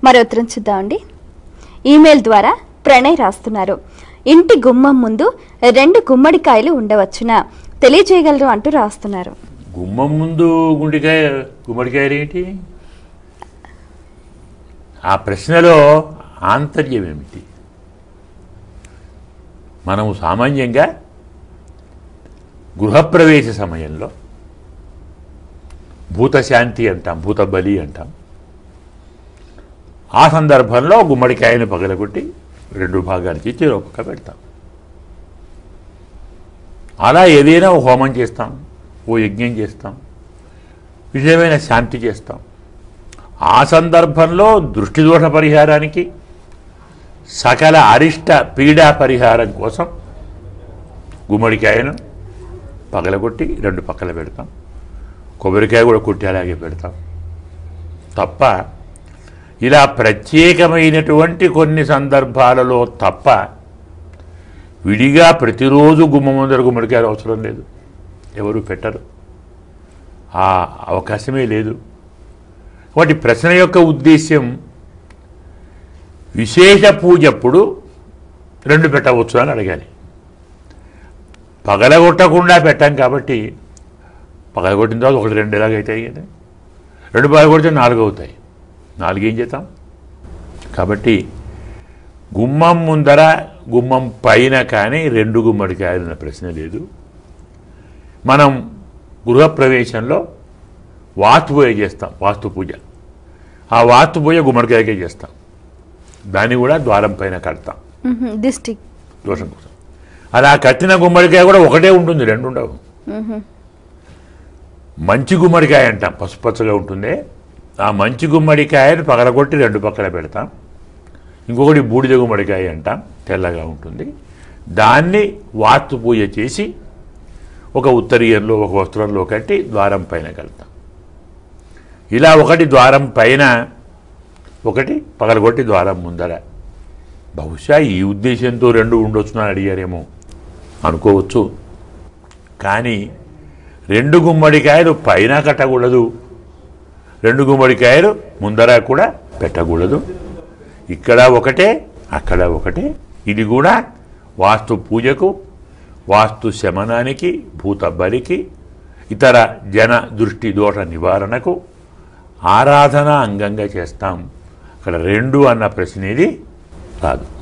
మరో ఉత్తరం చూద్దామండి ఈమెయిల్ ద్వారా ప్రణయ్ రాస్తున్నారు ఇంటి గుమ్మం ముందు రెండు గుమ్మడికాయలు ఉండవచ్చునా తెలియజేయగలరు అంటూ రాస్తున్నారు గుమ్మం ముందు గుండికాయ గుమ్మడికాయలు ఏంటి ఆ ప్రశ్నలో ఆంతర్యం ఏమిటి మనము సామాన్యంగా గృహప్రవేశ సమయంలో భూతశాంతి అంటాం భూత బలి అంటాం ఆ సందర్భంలో గుమ్మడికాయను పగలగొట్టి రెండు భాగాలు చేసి ఒక్కొక్క పెడతాం అలా ఏదైనా ఓ హోమం చేస్తాం ఓ యజ్ఞం చేస్తాం విజయమైన శాంతి చేస్తాం ఆ సందర్భంలో దృష్టిదోష పరిహారానికి సకల అరిష్ట పీడా పరిహారం కోసం గుమ్మడికాయను పగలగొట్టి రెండు పక్కల పెడతాం కొబ్బరికాయ కూడా కొట్టి అలాగే పెడతాం తప్ప ఇలా ప్రత్యేకమైనటువంటి కొన్ని సందర్భాలలో తప్ప విడిగా ప్రతిరోజు గుమ్మ ముందర గుమ్మడికాయలు అవసరం లేదు ఎవరు పెట్టరు ఆ అవకాశమే లేదు వాటి ప్రశ్న యొక్క ఉద్దేశ్యం విశేష పూజప్పుడు రెండు పెట్టవచ్చు అని అడగాలి పగలగొట్టకుండా పెట్టాం కాబట్టి పగలగొట్టిన తర్వాత ఒకటి రెండు ఎలాగైతాయి కదా రెండు పగలగొడితే నాలుగు అవుతాయి నాలుగు ఏం చేద్దాం కాబట్టి గుమ్మం ముందర గుమ్మం పైన కానీ రెండు గుమ్మడికాయలు అన్న ప్రశ్న లేదు మనం గృహప్రవేశంలో వాస్తు పూజ చేస్తాం వాస్తు పూజ ఆ వాస్తు పూజ గుమ్మడికాయకే చేస్తాం దాన్ని కూడా ద్వారం పైన కడతాం డిస్టిక్ దోషం కోసం అలా కట్టిన గుమ్మడికాయ కూడా ఒకటే ఉంటుంది రెండు ఉండవు మంచి గుమ్మడికాయ అంటాం పసుపచ్చగా ఉంటుంది ఆ మంచి గుమ్మడికాయని పగలగొట్టి రెండు పక్కల పెడతాం ఇంకొకటి బూడిద గుమ్మడికాయ అంటాం తెల్లగా ఉంటుంది దాన్ని వాస్తు పూజ చేసి ఒక ఉత్తరీయంలో ఒక వస్త్రంలో కట్టి ద్వారం పైన కడతాం ఇలా ఒకటి ద్వారం పైన ఒకటి పగలగొట్టి ద్వారం ముందర బహుశా ఈ ఉద్దేశంతో రెండు ఉండొచ్చు అని అడిగారేమో అనుకోవచ్చు కానీ రెండు గుమ్మడికాయలు పైన కట్టకూడదు రెండు గుమ్మడికాయలు ముందర కూడా పెట్టకూడదు ఇక్కడ ఒకటే అక్కడ ఒకటే ఇది కూడా వాస్తు పూజకు వాస్తు శమనానికి భూత బలికి ఇతర జన దృష్టి దోష నివారణకు ఆరాధన అంగంగా చేస్తాం అక్కడ రెండు అన్న ప్రశ్న ఇది రాదు